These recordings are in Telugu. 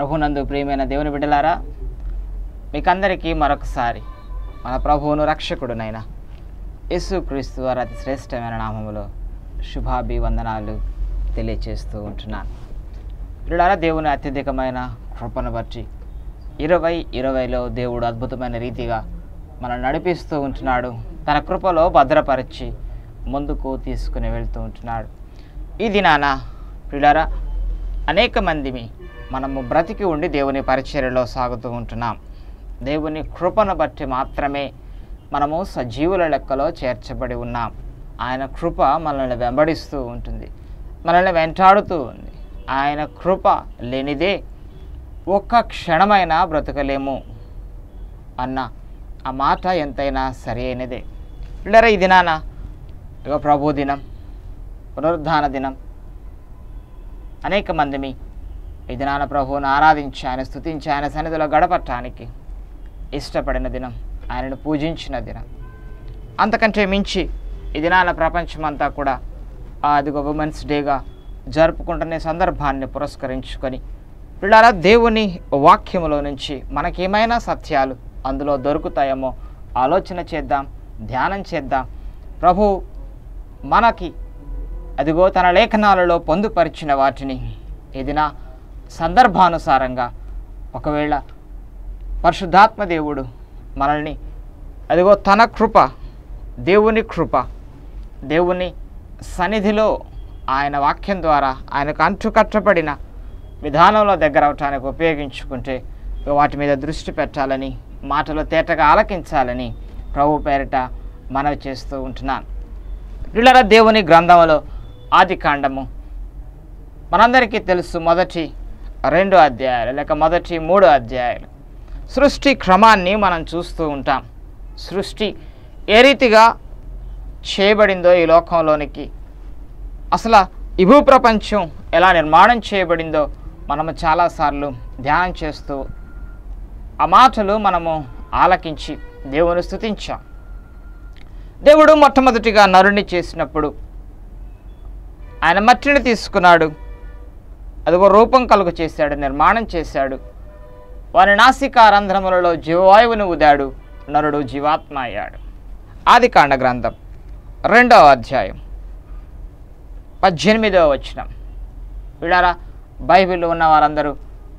ప్రభునందు ప్రియమైన దేవుని బిడ్డలారా మీకందరికీ మరొకసారి మన ప్రభువును రక్షకుడునైన యేసుక్రీస్తు వారి అతి శ్రేష్టమైన నామములో శుభాభివందనాలు తెలియచేస్తూ ఉంటున్నాను బిడ్డలారా దేవుని అత్యధికమైన కృపను బట్టి ఇరవై ఇరవైలో దేవుడు అద్భుతమైన రీతిగా మనం నడిపిస్తూ ఉంటున్నాడు తన కృపలో భద్రపరిచి ముందుకు తీసుకుని వెళ్తూ ఉంటున్నాడు ఈ దినాన పిల్లరా అనేక మందిమి మనము బ్రతికి ఉండి దేవుని పరిచర్యలో సాగుతూ ఉంటున్నాం దేవుని కృపను బట్టి మాత్రమే మనము సజీవుల లెక్కలో చేర్చబడి ఉన్నాం ఆయన కృప మనల్ని వెంబడిస్తూ ఉంటుంది మనల్ని వెంటాడుతూ ఉంది ఆయన కృప లేనిదే ఒక్క క్షణమైనా బ్రతకలేము అన్న ఆ మాట ఎంతైనా సరి అయినదే పిల్లరా ఈ దినాన ఇక ప్రభు దినం పునరుద్ధాన దినం అనేక మందిమి ఈ దినాన ప్రభువును ఆరాధించి ఆయన స్థుతించి ఆయన సన్నిధిలో గడపటానికి ఇష్టపడిన దినం ఆయనను పూజించిన దినం అంతకంటే మించి ఈ దినాన ప్రపంచమంతా కూడా ఆ అదిగో ఉమెన్స్ డేగా జరుపుకుంటున్న సందర్భాన్ని పురస్కరించుకొని పిల్లల దేవుని వాక్యములో నుంచి మనకేమైనా సత్యాలు అందులో దొరుకుతాయేమో ఆలోచన చేద్దాం ధ్యానం చేద్దాం ప్రభు మనకి అదిగో తన లేఖనాలలో పొందుపరిచిన వాటిని ఏదినా సందర్భానుసారంగా ఒకవేళ పరిశుద్ధాత్మ దేవుడు మనల్ని అదిగో తన కృప దేవుని కృప దేవుని సన్నిధిలో ఆయన వాక్యం ద్వారా ఆయనకు అంటుకట్టబడిన విధానంలో దగ్గర అవటానికి ఉపయోగించుకుంటే వాటి మీద దృష్టి పెట్టాలని మాటలు తేటగా ఆలకించాలని ప్రభు పేరిట మనవి చేస్తూ ఉంటున్నాను పిల్లల దేవుని గ్రంథంలో ఆది కాండము మనందరికీ తెలుసు మొదటి రెండు అధ్యాయాలు లేక మొదటి మూడు అధ్యాయాలు సృష్టి క్రమాన్ని మనం చూస్తూ ఉంటాం సృష్టి ఏ రీతిగా చేయబడిందో ఈ లోకంలోనికి అసలు ఈ భూప్రపంచం ఎలా నిర్మాణం చేయబడిందో మనము చాలాసార్లు ధ్యానం చేస్తూ ఆ మాటలు మనము ఆలకించి దేవుని స్థుతించాం దేవుడు మొట్టమొదటిగా నరుణ్ణి చేసినప్పుడు ఆయన మట్టిని తీసుకున్నాడు అదిగో రూపం కలుగు చేశాడు నిర్మాణం చేశాడు వారి నాసికా రంధ్రములలో జీవవాయువును ఉదాడు నరుడు జీవాత్మ అయ్యాడు ఆది కాండ గ్రంథం రెండవ అధ్యాయం పద్దెనిమిదవ వచనం విడారా బైబిల్లో ఉన్న వారందరూ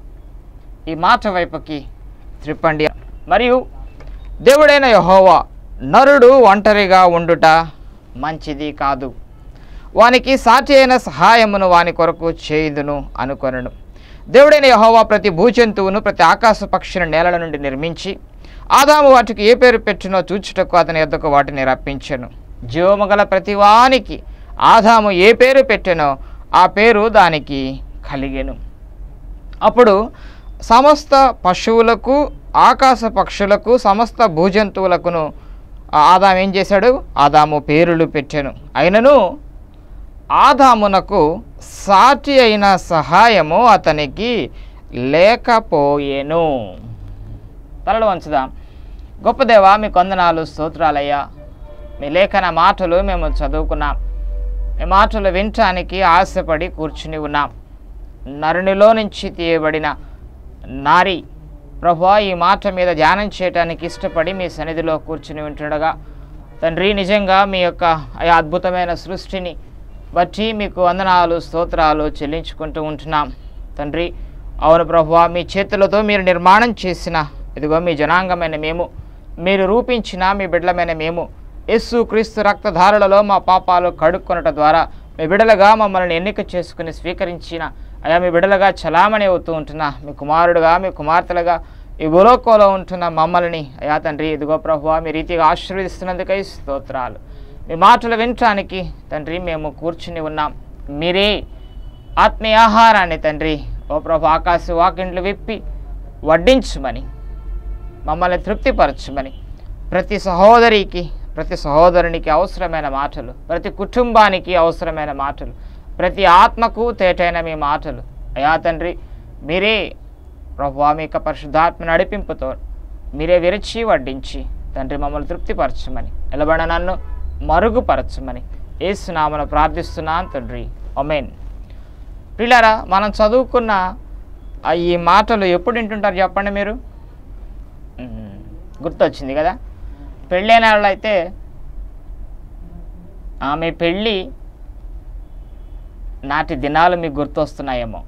ఈ మాట వైపుకి త్రిప్పండి మరియు దేవుడైన యహోవా నరుడు ఒంటరిగా ఉండుట మంచిది కాదు వానికి సాటి అయిన సహాయమును వాని కొరకు చేయుదును అనుకొనను దేవుడైన యహోవా ప్రతి భూజంతువును ప్రతి ఆకాశ పక్షిని నేలల నుండి నిర్మించి ఆదాము వాటికి ఏ పేరు పెట్టినో చూచుటకు అతని ఎద్దకు వాటిని రప్పించెను జీవము గల ప్రతి వానికి ఆదాము ఏ పేరు పెట్టెనో ఆ పేరు దానికి కలిగెను అప్పుడు సమస్త పశువులకు ఆకాశ పక్షులకు సమస్త భూజంతువులకును ఆదాము ఏం చేశాడు ఆదాము పేరులు పెట్టెను అయినను ఆదామునకు సాటి అయిన సహాయము అతనికి లేకపోయేను తలలు వంచుదాం గొప్ప దేవా మీ కొందనాలు స్తోత్రాలయ్యా మీ లేఖన మాటలు మేము చదువుకున్నాం మీ మాటలు వినటానికి ఆశపడి కూర్చుని ఉన్నాం నరునిలో నుంచి తీయబడిన నారి ప్రభా ఈ మాట మీద ధ్యానం చేయటానికి ఇష్టపడి మీ సన్నిధిలో కూర్చుని ఉంటుండగా తండ్రి నిజంగా మీ యొక్క ఆ అద్భుతమైన సృష్టిని బట్టి మీకు వందనాలు స్తోత్రాలు చెల్లించుకుంటూ ఉంటున్నాం తండ్రి అవును ప్రభువా మీ చేతులతో మీరు నిర్మాణం చేసిన ఇదిగో మీ జనాంగమైన మేము మీరు రూపించిన మీ బిడ్డలమైన మేము యేసు క్రీస్తు రక్తధారులలో మా పాపాలు కడుక్కొనట ద్వారా మీ బిడ్డలుగా మమ్మల్ని ఎన్నిక చేసుకుని స్వీకరించిన అయా మీ బిడ్డలుగా చలామణి అవుతూ ఉంటున్న మీ కుమారుడుగా మీ కుమార్తెలుగా ఈ భూలోకంలో ఉంటున్న మమ్మల్ని అయా తండ్రి ఇదిగో ప్రభువా మీ రీతిగా ఆశీర్వదిస్తున్నందుకై స్తోత్రాలు మీ మాటలు వినటానికి తండ్రి మేము కూర్చుని ఉన్నాం మీరే ఆత్మీయ ఆహారాన్ని తండ్రి ఓ ప్రభు ఆకాశ వాకిండ్లు విప్పి వడ్డించమని మమ్మల్ని తృప్తిపరచమని ప్రతి సహోదరికి ప్రతి సహోదరునికి అవసరమైన మాటలు ప్రతి కుటుంబానికి అవసరమైన మాటలు ప్రతి ఆత్మకు తేటైన మీ మాటలు అయా తండ్రి మీరే ప్రభు మీ యొక్క పరిశుద్ధాత్మ నడిపింపుతో మీరే విరచి వడ్డించి తండ్రి మమ్మల్ని తృప్తిపరచమని నిలబడ నన్ను మరుగుపరచమని ఏసునామను ప్రార్థిస్తున్నాను తండ్రి ఒమెన్ పిల్లరా మనం చదువుకున్న ఆ ఈ మాటలు ఎప్పుడు వింటుంటారు చెప్పండి మీరు మ్మ్. గుర్తొచ్చింది కదా పెళ్ళైన వాళ్ళైతే ఆమె పెళ్ళి నాటి దినాలు మీకు గుర్తొస్తున్నాయేమో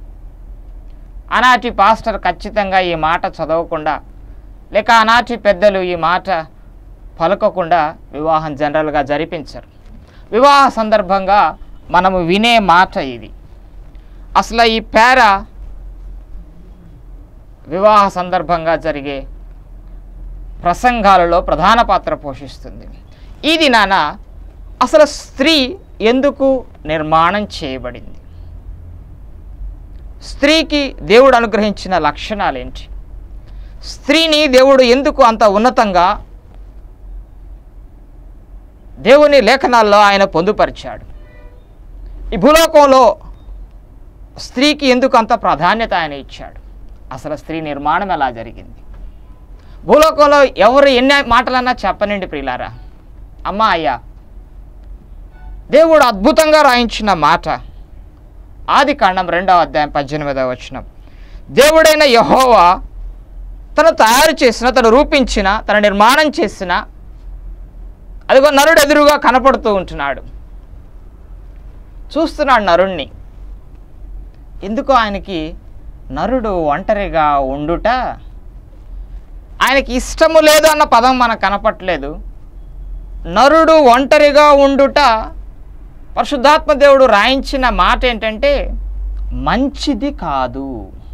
ఆనాటి పాస్టర్ ఖచ్చితంగా ఈ మాట చదవకుండా లేక ఆనాటి పెద్దలు ఈ మాట పలకకుండా వివాహం జనరల్గా జరిపించరు వివాహ సందర్భంగా మనము వినే మాట ఇది అసలు ఈ పేర వివాహ సందర్భంగా జరిగే ప్రసంగాలలో ప్రధాన పాత్ర పోషిస్తుంది ఇది నాన్న అసలు స్త్రీ ఎందుకు నిర్మాణం చేయబడింది స్త్రీకి దేవుడు అనుగ్రహించిన లక్షణాలు ఏంటి స్త్రీని దేవుడు ఎందుకు అంత ఉన్నతంగా దేవుని లేఖనాల్లో ఆయన పొందుపరిచాడు ఈ భూలోకంలో స్త్రీకి ఎందుకు అంత ప్రాధాన్యత ఆయన ఇచ్చాడు అసలు స్త్రీ నిర్మాణం ఎలా జరిగింది భూలోకంలో ఎవరు ఎన్ని మాటలన్నా చెప్పనండి ప్రియులారా అమ్మా అయ్యా దేవుడు అద్భుతంగా రాయించిన మాట ఆది కాండం రెండవ అధ్యాయం పద్దెనిమిదవ వచనం దేవుడైన యహోవా తను తయారు చేసిన తను రూపించిన తన నిర్మాణం చేసిన అదిగో నరుడు ఎదురుగా కనపడుతూ ఉంటున్నాడు చూస్తున్నాడు నరుణ్ణి ఎందుకో ఆయనకి నరుడు ఒంటరిగా ఉండుట ఆయనకి ఇష్టము లేదు అన్న పదం మనకు కనపట్లేదు నరుడు ఒంటరిగా ఉండుట పరిశుద్ధాత్మ దేవుడు రాయించిన మాట ఏంటంటే మంచిది కాదు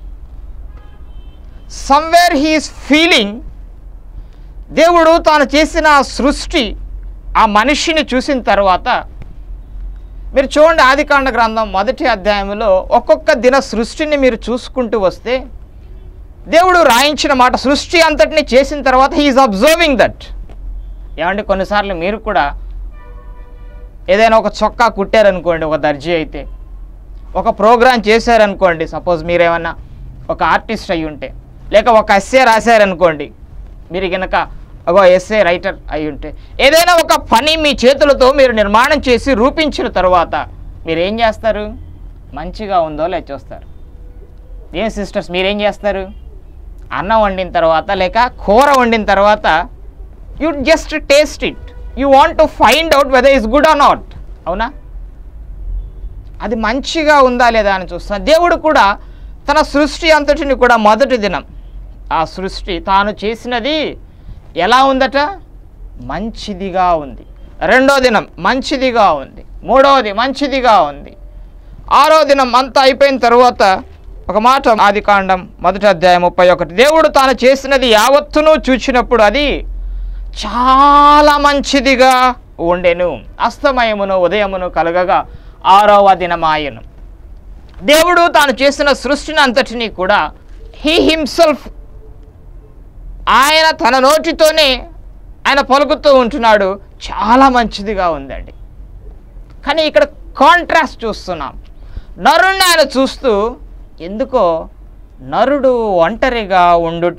సమ్వేర్ హీస్ ఫీలింగ్ దేవుడు తాను చేసిన ఆ సృష్టి ఆ మనిషిని చూసిన తర్వాత మీరు చూడండి ఆదికాండ గ్రంథం మొదటి అధ్యాయంలో ఒక్కొక్క దిన సృష్టిని మీరు చూసుకుంటూ వస్తే దేవుడు రాయించిన మాట సృష్టి అంతటిని చేసిన తర్వాత హీఈస్ అబ్జర్వింగ్ దట్ ఏమంటే కొన్నిసార్లు మీరు కూడా ఏదైనా ఒక చొక్కా కుట్టారనుకోండి ఒక దర్జీ అయితే ఒక ప్రోగ్రాం చేశారనుకోండి సపోజ్ మీరేమన్నా ఒక ఆర్టిస్ట్ అయి ఉంటే లేక ఒక ఎస్ఏ రాశారనుకోండి మీరు కనుక ఒక ఎస్ఏ రైటర్ అయి ఉంటే ఏదైనా ఒక పని మీ చేతులతో మీరు నిర్మాణం చేసి రూపించిన తర్వాత మీరు ఏం చేస్తారు మంచిగా ఉందో లేక చూస్తారు ఏం సిస్టర్స్ మీరేం చేస్తారు అన్నం వండిన తర్వాత లేక కూర వండిన తర్వాత you just taste it you want to find out whether is good or not అవునా అది మంచిగా ఉందా లేదా అని చూస్తాను దేవుడు కూడా తన సృష్టి అంతటిని కూడా మొదటి దినం ఆ సృష్టి తాను చేసినది ఎలా ఉందట మంచిదిగా ఉంది రెండో దినం మంచిదిగా ఉంది మూడవది మంచిదిగా ఉంది ఆరో దినం అంతా అయిపోయిన తర్వాత ఒక మాట ఆది కాండం మొదటి అధ్యాయం ముప్పై ఒకటి దేవుడు తాను చేసినది యావత్తును చూచినప్పుడు అది చాలా మంచిదిగా ఉండెను అస్తమయమును ఉదయమును కలగగా ఆరవ దినమాయను దేవుడు తాను చేసిన సృష్టిని అంతటినీ కూడా హీ హిమ్సెల్ఫ్ ఆయన తన నోటితోనే ఆయన పలుకుతూ ఉంటున్నాడు చాలా మంచిదిగా ఉందండి కానీ ఇక్కడ కాంట్రాస్ట్ చూస్తున్నాం నరుణ్ణి ఆయన చూస్తూ ఎందుకో నరుడు ఒంటరిగా ఉండుట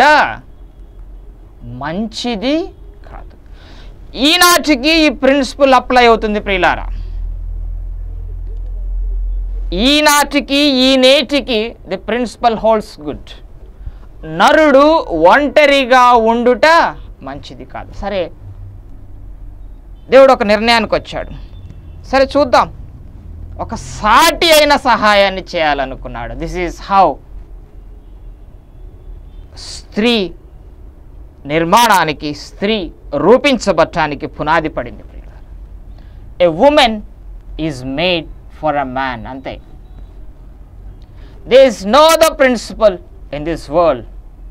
మంచిది కాదు ఈనాటికి ఈ ప్రిన్సిపల్ అప్లై అవుతుంది ప్రియులారా ఈనాటికి ఈ నేటికి ది ప్రిన్సిపల్ హోల్డ్స్ గుడ్ నరుడు ఒంటరిగా ఉండుట మంచిది కాదు సరే దేవుడు ఒక నిర్ణయానికి వచ్చాడు సరే చూద్దాం ఒక సాటి అయిన సహాయాన్ని చేయాలనుకున్నాడు దిస్ ఈజ్ హౌ స్త్రీ నిర్మాణానికి స్త్రీ రూపించబట్టానికి పునాది పడింది a woman is made for a man అంతే there is no the principle in this world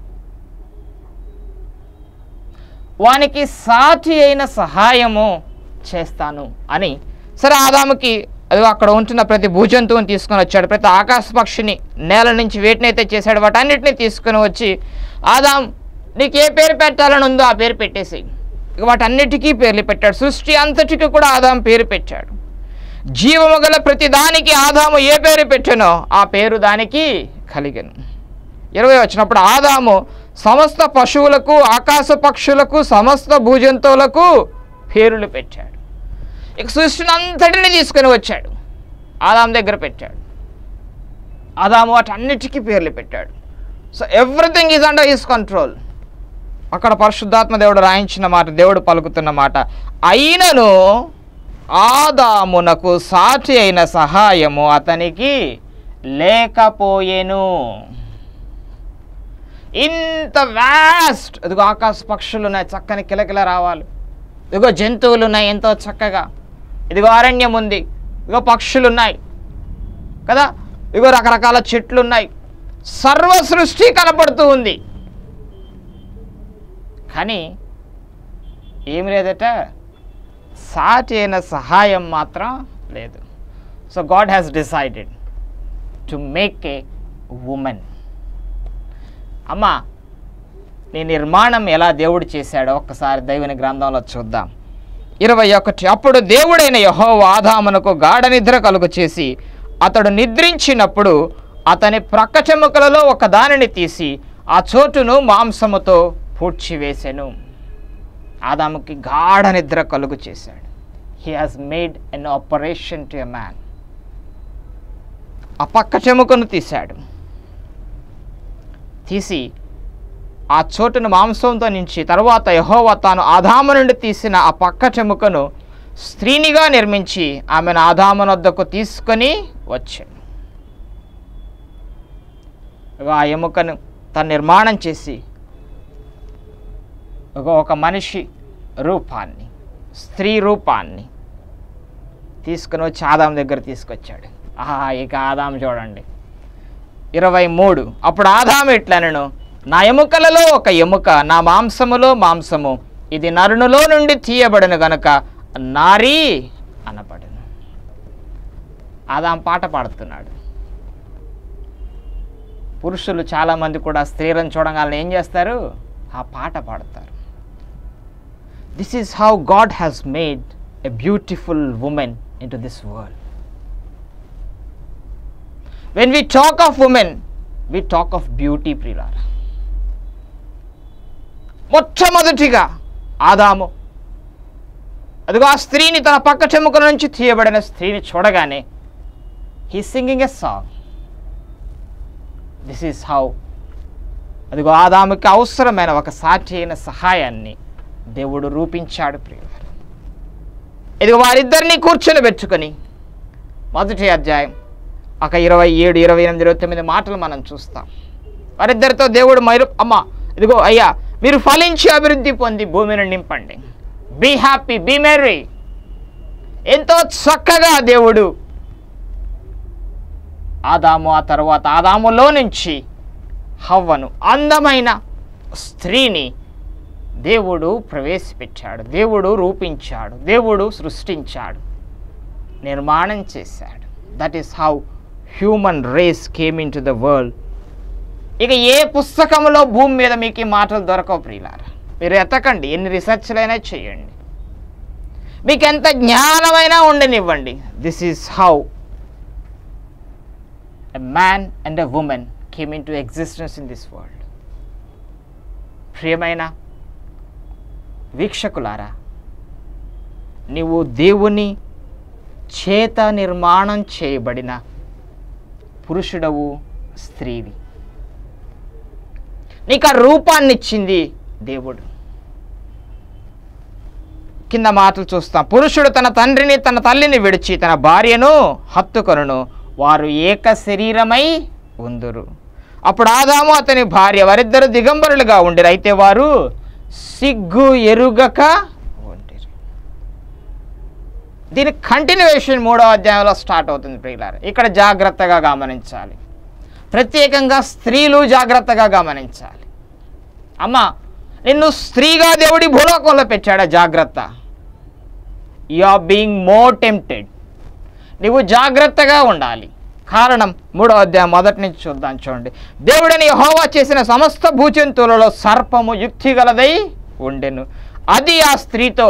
వానికి సాటి అయిన సహాయము చేస్తాను అని సరే ఆదాముకి అది అక్కడ ఉంటున్న ప్రతి భూజంతువుని తీసుకొని వచ్చాడు ప్రతి ఆకాశ పక్షిని నేల నుంచి వేటినైతే చేశాడు వాటన్నిటిని తీసుకొని వచ్చి ఆదాం నీకు ఏ పేరు పెట్టాలని ఉందో ఆ పేరు పెట్టేసి ఇక వాటన్నిటికీ పేర్లు పెట్టాడు సృష్టి అంతటికి కూడా ఆదాం పేరు పెట్టాడు జీవము గల ప్రతి దానికి ఆదాము ఏ పేరు పెట్టానో ఆ పేరు దానికి కలిగను ఇరవై వచ్చినప్పుడు ఆదాము సమస్త పశువులకు ఆకాశ పక్షులకు సమస్త భూజంతువులకు పేర్లు పెట్టాడు ఇక సృష్టిని అంతటిని తీసుకొని వచ్చాడు ఆదాం దగ్గర పెట్టాడు ఆదాము వాటన్నిటికీ పేర్లు పెట్టాడు so everything is under his control అక్కడ పరిశుద్ధాత్మ దేవుడు రాయించిన మాట దేవుడు పలుకుతున్న మాట అయినను ఆదామునకు సాటి అయిన సహాయము అతనికి లేకపోయెను ఇంత వ్యాస్ట్ ఇదిగో ఆకాశ పక్షులు ఉన్నాయి చక్కని కిలకిల రావాలి ఇదిగో జంతువులు ఉన్నాయి ఎంతో చక్కగా ఇదిగో అరణ్యం ఉంది ఇదిగో పక్షులు ఉన్నాయి కదా ఇదిగో రకరకాల చెట్లు ఉన్నాయి సర్వ సృష్టి కనపడుతూ ఉంది కానీ ఏమి లేదట సాటి అయిన సహాయం మాత్రం లేదు so God has decided to make a woman అమ్మా నీ నిర్మాణం ఎలా దేవుడు చేశాడో ఒక్కసారి దైవుని గ్రంథంలో చూద్దాం ఇరవై ఒకటి అప్పుడు దేవుడైన యహో ఆదామునకు గాఢ నిద్ర కలుగు చేసి అతడు నిద్రించినప్పుడు అతని ప్రక్క చెముకలలో ఒక దానిని తీసి ఆ చోటును మాంసముతో పూడ్చివేసెను ఆదాముకి గాఢ నిద్ర కలుగు చేశాడు he has made an operation to a man ఆ పక్క చెముకను తీశాడు తీసి ఆ చోటును మాంసంతో నుంచి తరువాత యహోవా తాను ఆదాము నుండి తీసిన ఆ పక్క చెముకను స్త్రీనిగా నిర్మించి ఆమెను ఆదామునొద్దకు తీసుకొని వచ్చాడు ఇగో ఆ ఎముకను తను నిర్మాణం చేసి ఇగో ఒక మనిషి రూపాన్ని స్త్రీ రూపాన్ని తీసుకుని వచ్చి ఆదాం దగ్గర తీసుకొచ్చాడు ఆహా ఇక ఆదాం చూడండి ఇరవై మూడు అప్పుడు ఆదాము ఇట్లనను నా ఎముకలలో ఒక ఎముక నా మాంసములో మాంసము ఇది నరునిలో నుండి తీయబడిన గనుక నారీ అనబడును ఆదాం పాట పాడుతున్నాడు పురుషులు చాలామంది కూడా స్త్రీలను చూడగానే ఏం చేస్తారు ఆ పాట పాడతారు this is how God has made a beautiful woman into this world when we talk of woman we talk of beauty ప్రియులార మొట్టమొదటిగా ఆదాము అదిగో ఆ స్త్రీని తన పక్క చెముకల నుంచి తీయబడిన స్త్రీని చూడగానే he singing a song this is how అదిగో ఆదాముకి అవసరమైన ఒక సాటి అయిన సహాయాన్ని దేవుడు రూపించాడు ప్రియులార ఇదిగో వారిద్దరిని కూర్చొని పెట్టుకొని మొదటి అధ్యాయం ఒక ఇరవై ఏడు ఇరవై ఎనిమిది ఇరవై తొమ్మిది మాటలు మనం చూస్తాం వారిద్దరితో దేవుడు మైరు అమ్మ ఇదిగో అయ్యా మీరు ఫలించి అభివృద్ధి పొంది భూమిని నింపండి బీ హ్యాపీ బీ మెర్రీ ఎంతో చక్కగా దేవుడు ఆదాము ఆ తర్వాత ఆదాములో నుంచి హవ్వను అందమైన స్త్రీని దేవుడు ప్రవేశపెట్టాడు దేవుడు రూపించాడు దేవుడు సృష్టించాడు నిర్మాణం చేశాడు that is how human race came into the world ఇక ఏ పుస్తకంలో భూమి మీద మీకు ఈ మాటలు దొరకవు ప్రియులారా మీరు ఎతకండి ఎన్ని రీసెర్చ్లైనా చేయండి మీకు ఎంత జ్ఞానమైనా ఉండనివ్వండి this is how a man and a woman came into existence in this world ప్రియమైన వీక్షకులారా నీవు దేవుని చేత నిర్మాణం చేయబడిన పురుషుడవు స్త్రీవి నీకు ఆ రూపాన్ని ఇచ్చింది దేవుడు కింద మాటలు చూస్తాం పురుషుడు తన తండ్రిని తన తల్లిని విడిచి తన భార్యను హత్తుకొనును వారు ఏక శరీరమై ఉందురు అప్పుడు ఆదాము అతని భార్య వారిద్దరు దిగంబరులుగా ఉండిరు అయితే వారు సిగ్గు ఎరుగక ఉండిరు దీని కంటిన్యూషన్ మూడవ అధ్యాయంలో స్టార్ట్ అవుతుంది ప్రియులారు ఇక్కడ జాగ్రత్తగా గమనించాలి ప్రత్యేకంగా స్త్రీలు జాగ్రత్తగా గమనించాలి అమ్మ నిన్ను స్త్రీగా దేవుడి భూలోకంలో పెట్టాడా జాగ్రత్త you are being more tempted నువ్వు జాగ్రత్తగా ఉండాలి కారణం మూడవ అధ్యాయం మొదటి నుంచి చూద్దాం చూడండి దేవుడని హోవా చేసిన సమస్త భూజంతువులలో సర్పము యుక్తి గలదై ఉండెను అది ఆ స్త్రీతో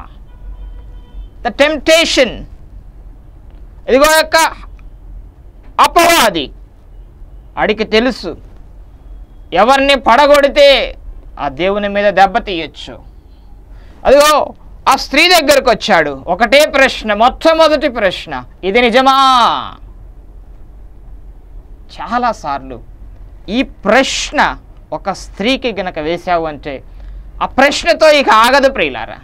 ద టెంప్టేషన్ ఇదిగో యొక్క అపవాది అడికి తెలుసు ఎవరిని పడగొడితే ఆ దేవుని మీద దెబ్బ తీయచ్చు అదిగో ఆ స్త్రీ దగ్గరకు వచ్చాడు ఒకటే ప్రశ్న మొట్టమొదటి ప్రశ్న ఇది నిజమా చాలాసార్లు ఈ ప్రశ్న ఒక స్త్రీకి గనక వేశావు అంటే ఆ ప్రశ్నతో ఇక ఆగదు ప్రియులారా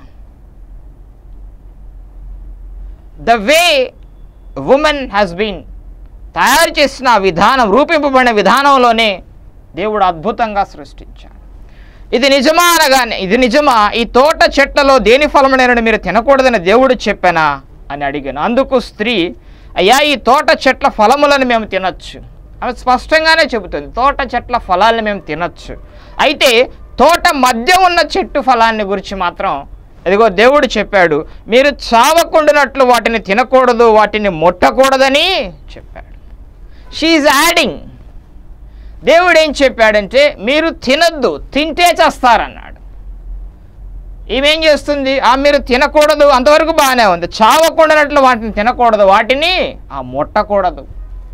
the way women has been తయారు చేసిన ఆ విధానం రూపింపబడిన విధానంలోనే దేవుడు అద్భుతంగా సృష్టించాడు ఇది నిజమా అనగానే ఇది నిజమా ఈ తోట చెట్లలో దేని ఫలమునైనా మీరు తినకూడదని దేవుడు చెప్పానా అని అడిగాను అందుకు స్త్రీ అయ్యా ఈ తోట చెట్ల ఫలములను మేము తినొచ్చు ఆమె స్పష్టంగానే చెబుతుంది తోట చెట్ల ఫలాలను మేము తినొచ్చు అయితే తోట మధ్య ఉన్న చెట్టు ఫలాన్ని గురించి మాత్రం ఇదిగో దేవుడు చెప్పాడు మీరు చావకుండానట్లు వాటిని తినకూడదు వాటిని ముట్టకూడదని చెప్పాడు షీఈ్ యాడింగ్ దేవుడు ఏం చెప్పాడంటే మీరు తినద్దు తింటే చేస్తారన్నాడు ఈమెం చేస్తుంది ఆ మీరు తినకూడదు అంతవరకు బాగానే ఉంది చావకుండానట్లు వాటిని తినకూడదు వాటిని ఆ ముట్టకూడదు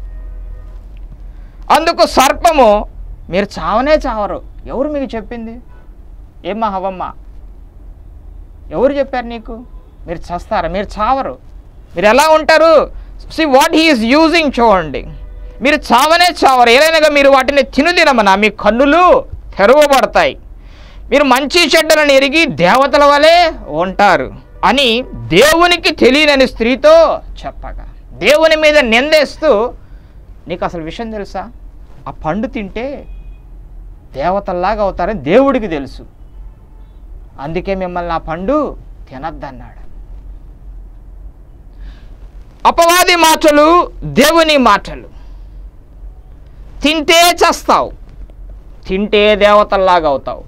అందుకు సర్పము మీరు చావనే చావరు ఎవరు మీకు చెప్పింది ఏమ్మా హవమ్మ ఎవరు చెప్పారు నీకు మీరు చస్తారా మీరు చావరు మీరు ఎలా ఉంటారు సి వాట్ హీఈస్ యూజింగ్ చూడండి మీరు చావనే చావరు ఏదైనా మీరు వాటిని తినుదినమన మీ కన్నులు తెరవబడతాయి మీరు మంచి చెడ్డలను ఎరిగి దేవతల వలె ఉంటారు అని దేవునికి తెలియనని స్త్రీతో చెప్పగా దేవుని మీద నిందేస్తూ నీకు అసలు విషయం తెలుసా ఆ పండు తింటే దేవతల్లాగా అవుతారని దేవుడికి తెలుసు అందుకే మిమ్మల్ని ఆ పండు తినద్దన్నాడు అపవాది మాటలు దేవుని మాటలు తింటే చస్తావు తింటే దేవతల్లాగా అవుతావు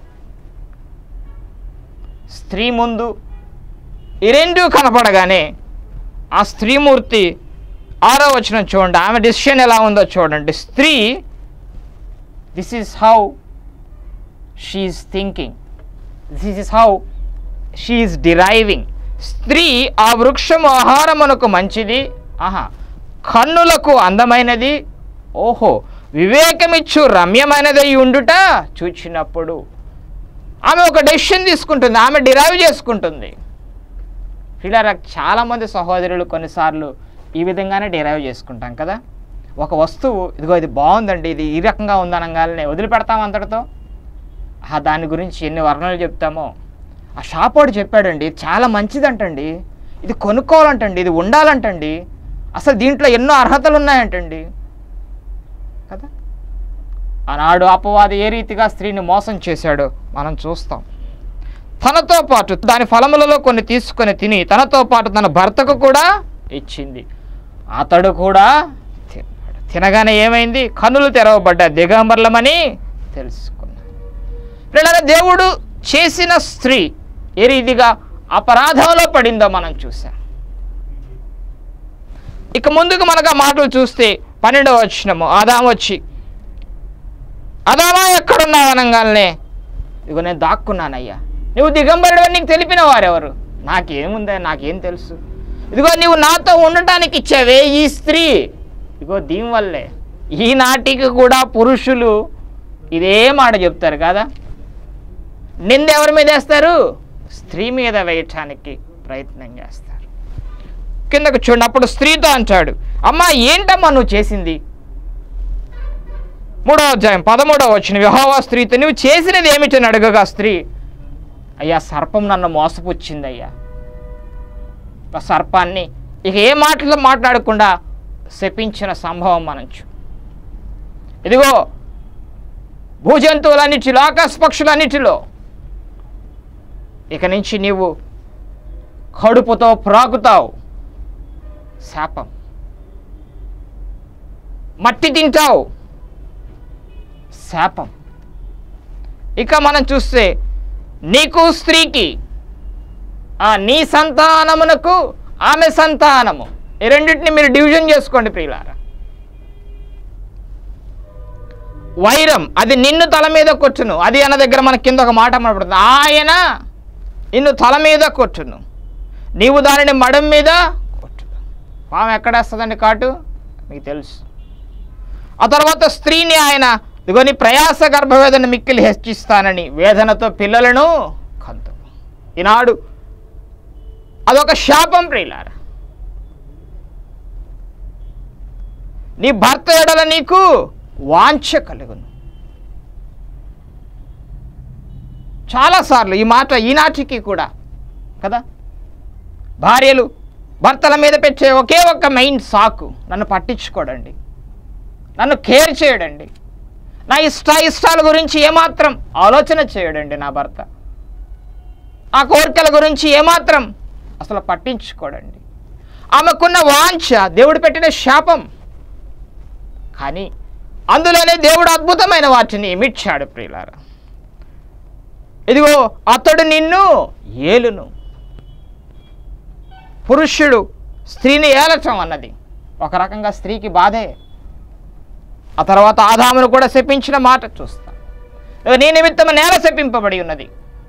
స్త్రీ ముందు ఈ రెండు కనపడగానే ఆ స్త్రీమూర్తి ఆరో వచనం చూడండి ఆమె డిసిషన్ ఎలా ఉందో చూడండి స్త్రీ this is how she's thinking this is how she's deriving స్త్రీ ఆ వృక్షము ఆహారమునకు మంచిది ఆహా కన్నులకు అందమైనది ఓహో వివేకమిచ్చు రమ్యమైనదై ఉండుట చూచినప్పుడు ఆమె ఒక డెసిషన్ తీసుకుంటుంది ఆమె డిరైవ్ చేసుకుంటుంది ఇలా చాలామంది సహోదరులు కొన్నిసార్లు ఈ విధంగానే డిరైవ్ చేసుకుంటాం కదా ఒక వస్తువు ఇదిగో ఇది బాగుందండి ఇది ఈ రకంగా ఉందనగానే వదిలిపెడతాం అంతటితో ఆ దాని గురించి ఎన్ని వర్ణనలు చెప్తామో ఆ షాప్ వాడు చెప్పాడండి ఇది చాలా మంచిదంటండి ఇది కొనుక్కోవాలంటండి ఇది ఉండాలంటండి అసలు దీంట్లో ఎన్నో అర్హతలు ఉన్నాయంటండి కదా ఆనాడు అపవాది ఏ రీతిగా స్త్రీని మోసం చేశాడో మనం చూస్తాం తనతో పాటు దాని ఫలములలో కొన్ని తీసుకొని తిని తనతో పాటు తన భర్తకు కూడా ఇచ్చింది అతడు కూడా తిన్నాడు తినగానే ఏమైంది కన్నులు తెరవబడ్డా దిగంబర్లమని తెలుసుకున్నాడు పిల్లల దేవుడు చేసిన స్త్రీ ఏ రీతిగా అపరాధంలో పడిందో మనం చూసాం ఇక ముందుకు మనకు ఆ మాటలు చూస్తే పన్నెండవ వచ్చినము ఆదాం వచ్చి అదామా ఎక్కడున్నావు అనగానే ఇగో నేను దాక్కున్నానయ్యా నువ్వు దిగంబరుడు నీకు తెలిపిన వారెవరు నాకేముందా నాకేం తెలుసు ఇదిగో నువ్వు నాతో ఉండటానికి ఇచ్చావే ఈ స్త్రీ ఇగో దీని వల్లే ఈనాటికి కూడా పురుషులు ఇదే మాట చెప్తారు కదా నింద ఎవరి మీద వేస్తారు స్త్రీ మీద వేయటానికి ప్రయత్నం చేస్తారు కిందకు చూడండి అప్పుడు స్త్రీతో అంటాడు అమ్మా ఏంటమ్మా నువ్వు చేసింది మూడవ అధ్యాయం పదమూడవ వచ్చిన విహోవా స్త్రీతో నువ్వు చేసినది ఏమిటని అడగగా స్త్రీ అయ్యా సర్పం నన్ను మోసపుచ్చింది అయ్యా ఆ సర్పాన్ని ఇక ఏ మాటలు మాట్లాడకుండా శపించిన సంభవం మనం చూ ఇదిగో భూజంతువులన్నిటిలో ఆకాశ పక్షులన్నిటిలో ఇక నుంచి నీవు కడుపుతో ప్రాకుతావు శాపం మట్టి తింటావు శాపం ఇక మనం చూస్తే నీకు స్త్రీకి ఆ నీ సంతానమునకు ఆమె సంతానము ఈ రెండింటిని మీరు డివిజన్ చేసుకోండి ప్రియులారా వైరం అది నిన్ను తల మీద కొట్టును అది అన్న దగ్గర మన కింద ఒక మాట మాట్లాడుతుంది ఆయన నిన్ను తల మీద కొట్టును నీవు దానిని మడం మీద కొట్టును పాము ఎక్కడేస్తుందండి కాటు మీకు తెలుసు ఆ తర్వాత స్త్రీని ఆయన ఇదిగోని ప్రయాస గర్భవేదన మిక్కిలి హెచ్చిస్తానని వేదనతో పిల్లలను కంతు ఈనాడు అదొక శాపం ప్రియులారా నీ భర్త ఎడల నీకు వాంఛ కలుగును చాలాసార్లు ఈ మాట ఈనాటికి కూడా కదా భార్యలు భర్తల మీద పెట్టే ఒకే ఒక్క మెయిన్ సాకు నన్ను పట్టించుకోడండి నన్ను కేర్ చేయడండి నా ఇష్ట ఇష్టాల గురించి ఏమాత్రం ఆలోచన చేయడండి నా భర్త ఆ కోరికల గురించి ఏమాత్రం అసలు పట్టించుకోడండి ఆమెకున్న వాంఛ దేవుడు పెట్టిన శాపం కానీ అందులోనే దేవుడు అద్భుతమైన వాటిని ఇమిడ్చాడు ప్రియులారా ఇదిగో అతడు నిన్ను ఏలును పురుషుడు స్త్రీని ఏలటం అన్నది ఒక రకంగా స్త్రీకి బాధే ఆ తర్వాత ఆదామును కూడా శపించిన మాట చూస్తాం ఇదిగో నీ నిమిత్తం నేల శపింపబడి ఉన్నది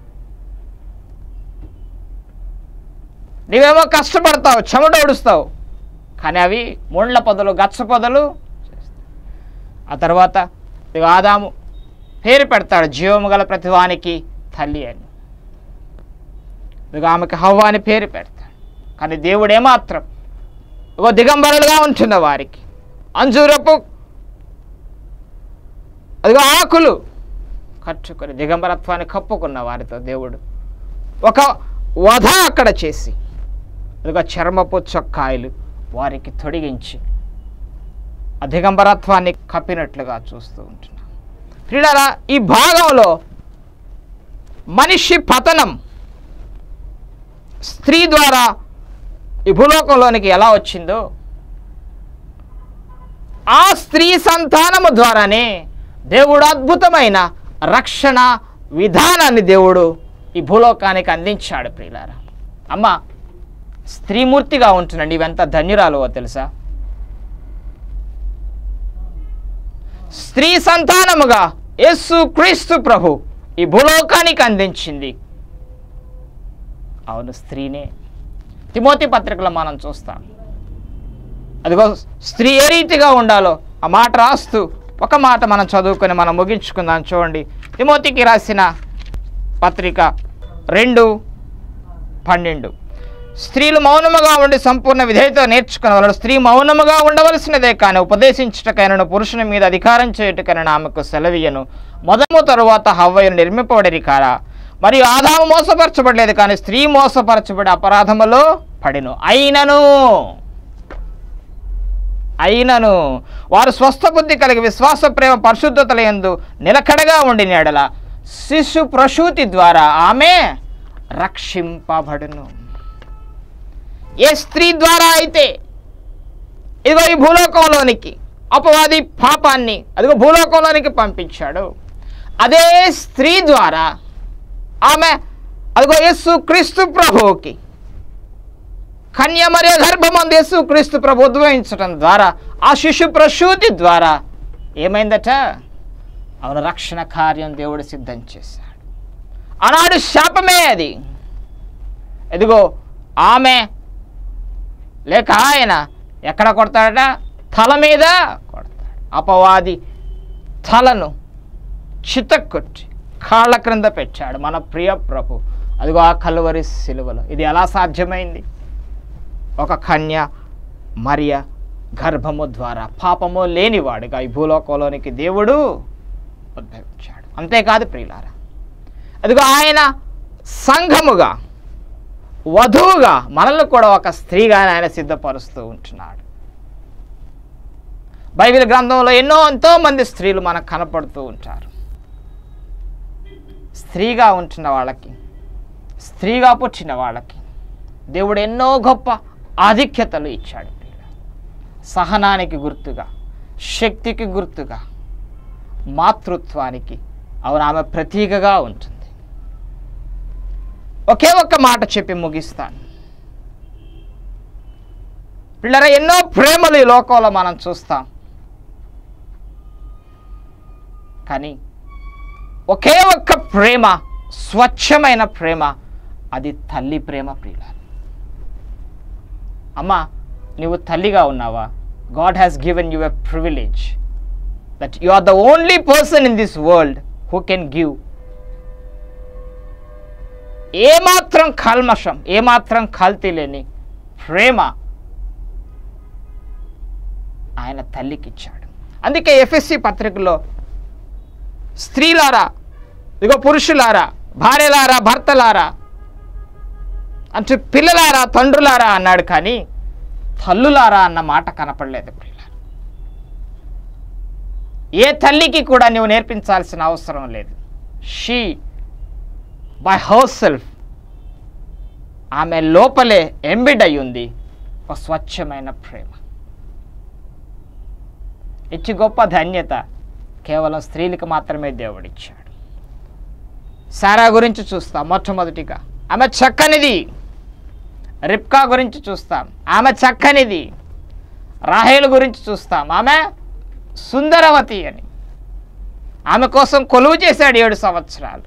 నీవేమో కష్టపడతావు చెమట ఓడుస్తావు కానీ అవి ముండ్ల పొదలు గచ్చ పొదలు చేస్తాయి. ఆ తర్వాత ఇదిగో ఆదాము పేరు పెడతాడు జీవము గల ప్రతివానికి తల్లి అని ఇదిగో ఆమెకు హవ్వ అని పేరు పెడతాడు కానీ దేవుడు ఏమాత్రం ఇగో దిగంబరులుగా ఉంటున్న వారికి అంజూరపు అదిగో ఆకులు కట్టుకొని దిగంబరత్వాన్ని కప్పుకున్న వారితో దేవుడు ఒక వధ అక్కడ చేసి అదిగో చర్మపు చొక్కాయలు వారికి తొడిగించి ఆ దిగంబరత్వాన్ని కప్పినట్లుగా చూస్తూ ఉంటున్నాం క్రీడరా ఈ భాగంలో మనిషి పతనం స్త్రీ ద్వారా ఈ భూలోకంలోనికి ఎలా వచ్చిందో ఆ స్త్రీ సంతానము ద్వారానే దేవుడు అద్భుతమైన రక్షణ విధానాన్ని దేవుడు ఈ భూలోకానికి అందించాడు ప్రియులారా అమ్మ స్త్రీమూర్తిగా ఉంటున్న నీవెంత ధన్యురాలువో తెలుసా స్త్రీ సంతానముగా యేసు క్రీస్తు ప్రభు ఈ భూలోకానికి అందించింది అవును స్త్రీనే తిమోతి పత్రికలో మనం చూస్తాం అదిగో స్త్రీ ఏ రీతిగా ఉండాలో ఆ మాట రాస్తూ ఒక మాట మనం చదువుకొని మనం ముగించుకుందాం చూడండి తిమోతికి రాసిన పత్రిక రెండు పన్నెండు స్త్రీలు మౌనముగా ఉండి సంపూర్ణ విధేయత నేర్చుకున్న వాళ్ళు స్త్రీ మౌనముగా ఉండవలసినదే కానీ ఉపదేశించుటకైనను పురుషుని మీద అధికారం చేయుటకైనా ఆమెకు సెలవీయను మొదము తరువాత హవ్వయును నిర్మింపబడిరి కారా మరియు ఆదాము మోసపరచబడలేదు కానీ స్త్రీ మోసపరచబడి అపరాధములో పడిను అయినను అయినను వారు స్వస్థ బుద్ధి కలిగి విశ్వాస ప్రేమ పరిశుద్ధతల యందు నిలకడగా ఉండిన ఎడల శిశు ప్రసూతి ద్వారా ఆమె రక్షింపబడును ఏ స్త్రీ ద్వారా అయితే ఇదిగో ఈ భూలోకంలోనికి అపవాది పాపాన్ని అదిగో భూలోకంలోనికి పంపించాడు అదే స్త్రీ ద్వారా ఆమె అదిగో యేసు క్రీస్తు ప్రభువుకి కన్య మరియు గర్భమందు యేసు క్రీస్తు ప్రభు ఉద్భవించడం ద్వారా ఆ శిశు ప్రసూతి ద్వారా ఏమైందట అవును రక్షణ కార్యం దేవుడు సిద్ధం చేశాడు ఆనాడు శాపమే అది ఎదిగో ఆమె లేక ఆయన ఎక్కడ కొడతాడట తల మీద కొడతాడు అపవాది తలను చితక్కొట్టి కాళ్ళ క్రింద పెట్టాడు మన ప్రియ ప్రభు అదిగో ఆ కలువరి సిలువలో ఇది ఎలా సాధ్యమైంది ఒక కన్య మరియ గర్భము ద్వారా పాపము లేనివాడుగా ఈ భూలోకంలోనికి దేవుడు ఉద్భవించాడు అంతేకాదు ప్రియులారా అదిగో ఆయన సంఘముగా వధువుగా మనల్ని కూడా ఒక స్త్రీగా ఆయన సిద్ధపరుస్తూ ఉంటున్నాడు బైబిల్ గ్రంథంలో ఎన్నో ఎంతో మంది స్త్రీలు మనకు కనపడుతూ ఉంటారు స్త్రీగా ఉంటున్న వాళ్ళకి స్త్రీగా పుట్టిన వాళ్ళకి దేవుడు ఎన్నో గొప్ప ఆధిక్యతలు ఇచ్చాడు సహనానికి గుర్తుగా శక్తికి గుర్తుగా మాతృత్వానికి అవును ఆమె ప్రతీకగా ఉంటుంది ఒకే ఒక్క మాట చెప్పి ముగిస్తాను పిల్లర ఎన్నో ప్రేమలు ఈ లోకంలో మనం చూస్తాం కానీ ఒకే ఒక్క ప్రేమ స్వచ్ఛమైన ప్రేమ అది తల్లి ప్రేమ ప్రియుల అమ్మా నువ్వు తల్లిగా ఉన్నావా God has given you a privilege that you are the only person in this world who can give ఏమాత్రం కల్మషం ఏమాత్రం కల్తీ లేని ప్రేమ ఆయన తల్లికి ఇచ్చాడు అందుకే ఎఫ్ఎస్సి పత్రికలో స్త్రీలారా ఇదిగో పురుషులారా భార్యలారా భర్తలారా అంటే పిల్లలారా తండ్రులారా అన్నాడు కానీ తల్లులారా అన్న మాట కనపడలేదు ప్రియులారా ఏ తల్లికి కూడా నువ్వు నేర్పించాల్సిన అవసరం లేదు షీ బై హౌర్ సెల్ఫ్ ఆమె లోపలే ఎంబిడ్ అయి ఉంది ఒక స్వచ్ఛమైన ప్రేమ ఇచ్చి గొప్ప ధన్యత కేవలం స్త్రీలకు మాత్రమే దేవుడిచ్చాడు సారా గురించి చూస్తాం మొట్టమొదటిగా ఆమె చక్కనిది రిప్కా గురించి చూస్తాం ఆమె చక్కనిది రాహేలు గురించి చూస్తాం ఆమె సుందరవతి అని ఆమె కోసం కొలువు చేశాడు ఏడు సంవత్సరాలు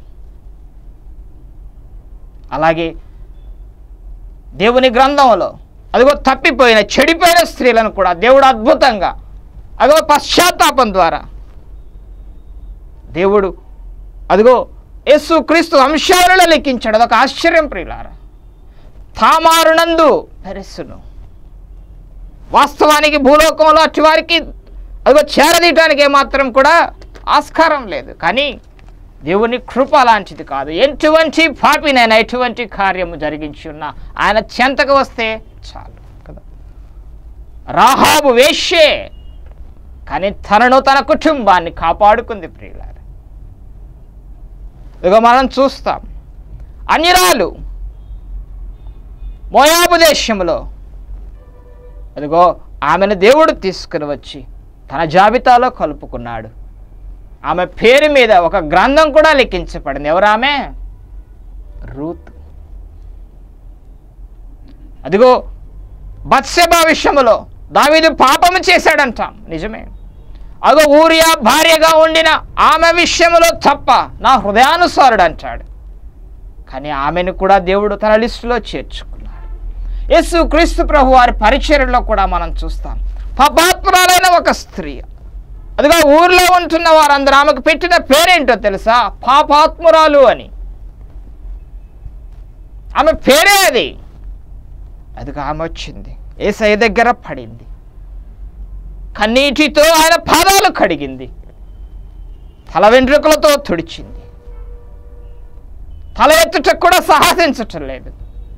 అలాగే దేవుని గ్రంథంలో అదిగో తప్పిపోయిన చెడిపోయిన స్త్రీలను కూడా దేవుడు అద్భుతంగా అదిగో పశ్చాత్తాపం ద్వారా దేవుడు అదిగో యేసు క్రీస్తు అంశాలను లెక్కించాడు అదొక ఆశ్చర్యం ప్రియులారా తామారునందు పెరస్సును వాస్తవానికి భూలోకంలో అట్టి వారికి అదిగో చేరదీయటానికి ఏమాత్రం కూడా ఆస్కారం లేదు కానీ దేవుని కృప లాంటిది కాదు ఎటువంటి పాపినైనా ఎటువంటి కార్యము జరిగించి ఉన్నా ఆయన చెంతకు వస్తే చాలు కదా రాహాబు వేష్యే కానీ తనను తన కుటుంబాన్ని కాపాడుకుంది ప్రియులారా ఇక మనం చూస్తాం అన్యరాలు మోయాబు దేశంలో అదిగో ఆమెను దేవుడు తీసుకుని వచ్చి తన జాబితాలో కలుపుకున్నాడు ఆమె పేరు మీద ఒక గ్రంథం కూడా లిఖించబడింది ఎవరు ఆమె రూత్ అదిగో బత్సెబా విషయంలో దావీదు పాపము చేశాడంటాం నిజమే అగో ఊరియా భార్యగా ఉండిన ఆమె విషయంలో తప్ప నా హృదయానుసారుడు అంటాడు కానీ ఆమెను కూడా దేవుడు తన లిస్టులో చేర్చుకున్నాడు యేసు క్రీస్తు ప్రభు వారి పరిచర్యలో కూడా మనం చూస్తాం పాపాత్మురాలైన ఒక స్త్రీ అదిగా ఊర్లో ఉంటున్న వారందరూ ఆమెకు పెట్టిన పేరేంటో తెలుసా పాపాత్మురాలు అని ఆమె పేరే అది అదిగా ఆమె వచ్చింది ఏసఐ దగ్గర పడింది కన్నీటితో ఆయన పాదాలు కడిగింది తల వెంట్రుకలతో తుడిచింది తల ఎత్తుటకు కూడా సాహసించటం లేదు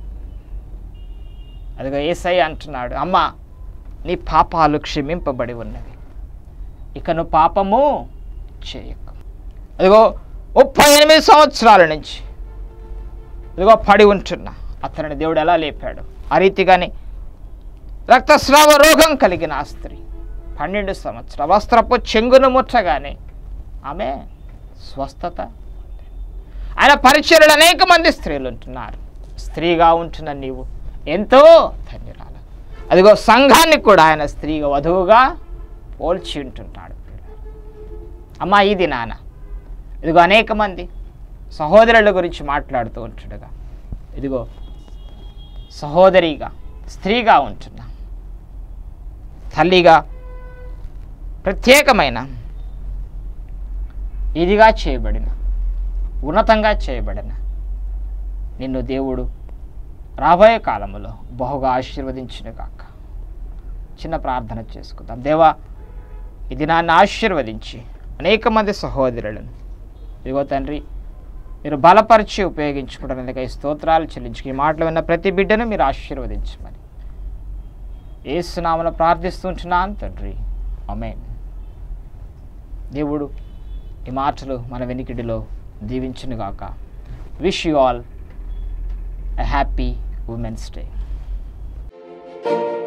అదిగో ఏసై అంటున్నాడు అమ్మా నీ పాపాలు క్షమింపబడి ఉన్నవి ఇక నువ్వు పాపము చేయకు అదిగో ముప్పై ఎనిమిది సంవత్సరాల నుంచి ఇదిగో పడి ఉంటున్నా అతనిని దేవుడు ఎలా లేపాడు ఆ రీతిగానే రక్తస్రావ రోగం కలిగిన ఆ స్త్రీ పన్నెండు సంవత్సరాల వస్త్రపు చెంగును ముట్టగానే ఆమె స్వస్థత ఆయన పరిచయలు అనేక మంది స్త్రీలు ఉంటున్నారు స్త్రీగా ఉంటున్న నీవు ఎంతో ధన్యురాలు అదిగో సంఘాన్ని కూడా ఆయన స్త్రీగా వధువుగా పోల్చి ఉంటుంటాడు అమ్మా ఇది నాన్న ఇదిగో అనేక మంది సహోదరుల గురించి మాట్లాడుతూ ఉంటుండగా ఇదిగో సహోదరిగా స్త్రీగా ఉంటున్నా తల్లిగా ప్రత్యేకమైన ఇదిగా చేయబడిన ఉన్నతంగా చేయబడిన నిన్ను దేవుడు రాబోయే కాలంలో బహుగా ఆశీర్వదించిన కాక చిన్న ప్రార్థన చేసుకుందాం దేవా ఇది నన్ను ఆశీర్వదించి అనేక మంది సహోదరులను ఇదిగో తండ్రి మీరు బలపరిచి ఉపయోగించుకోవడానికి ఈ స్తోత్రాలు చెల్లించి ఈ మాటలు విన్న ప్రతి బిడ్డను మీరు ఆశీర్వదించమని ఏసునామను ప్రార్థిస్తుంటున్నాను తండ్రి అమేన్ దేవుడు ఈ మాటలు మన వెనికిడిలో దీవించునుగాక wish you all a happy women's day